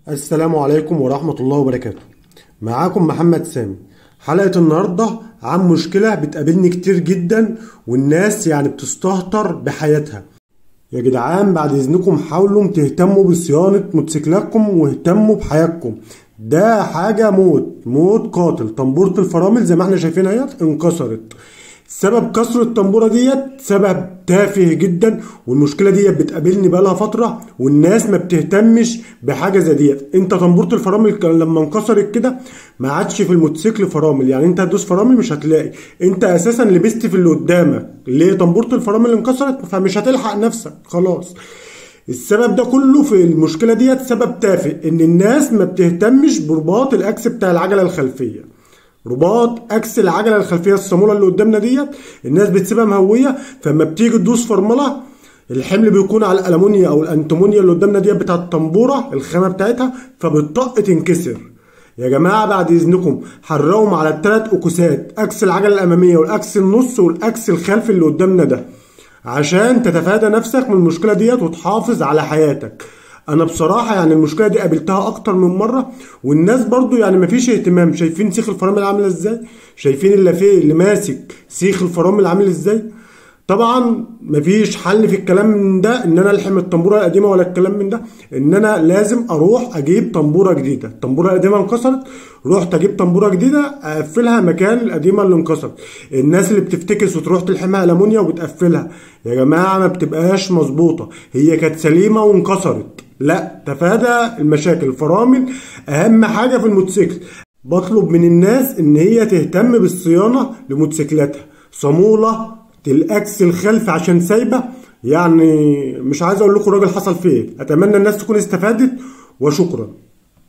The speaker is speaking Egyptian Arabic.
السلام عليكم ورحمة الله وبركاته معاكم محمد سامي حلقة النهاردة عن مشكلة بتقابلني كتير جدا والناس يعني بتستهتر بحياتها يا جدعان بعد اذنكم حاولوا تهتموا بصيانة موتوسيكلاتكم واهتموا بحياتكم ده حاجة موت موت قاتل طنبورة الفرامل زي ما احنا شايفين اهيت انكسرت سبب كسر الطنبوره ديت سبب تافه جدا والمشكله ديت بتقابلني بقالها فتره والناس ما بتهتمش بحاجه زي ديت انت طنبوره الفرامل كان لما انكسرت كده ما عادش في الموتوسيكل فرامل يعني انت هتدوس فرامل مش هتلاقي انت اساسا لبست في اللي قدامك ليه طنبوره الفرامل انكسرت فمش هتلحق نفسك خلاص السبب ده كله في المشكله ديت سبب تافه ان الناس ما بتهتمش برباط الاكس بتاع العجله الخلفيه رباط اكس العجله الخلفيه الصاموله اللي قدامنا ديت الناس بتسيبها مهويه فلما بتيجي تدوس فرمله الحمل بيكون على الالومنيا او الانتمونيا اللي قدامنا ديت بتاعت الطنبوره الخامه بتاعتها فبتطق تنكسر يا جماعه بعد اذنكم حرقهم على الثلاث اكسات اكس العجله الاماميه والاكس النص والاكس الخلفي اللي قدامنا ده عشان تتفادى نفسك من المشكله ديت وتحافظ على حياتك انا بصراحه يعني المشكله دي قابلتها اكتر من مره والناس برضو يعني مفيش اهتمام شايفين سيخ الفرامل عامله ازاي شايفين اللافيه اللي ماسك سيخ الفرامل عامل ازاي طبعا مفيش حل في الكلام من ده ان انا الحم الطنبوره القديمه ولا الكلام من ده ان انا لازم اروح اجيب طنبوره جديده الطنبوره القديمه انكسرت رحت اجيب طنبوره جديده اقفلها مكان القديمه اللي انكسرت الناس اللي بتفتكس وتروح تلحمها المونيا وبتقفلها يا جماعه ما بتبقاش مظبوطه هي كانت سليمه وانكسرت لا تفادى المشاكل الفرامل اهم حاجه في الموتوسيكل بطلب من الناس ان هي تهتم بالصيانه لموتوسيكلاتها صاموله الاكس الخلفي عشان سايبه يعني مش عايز اقول لكم الراجل حصل فيه اتمنى الناس تكون استفادت وشكرا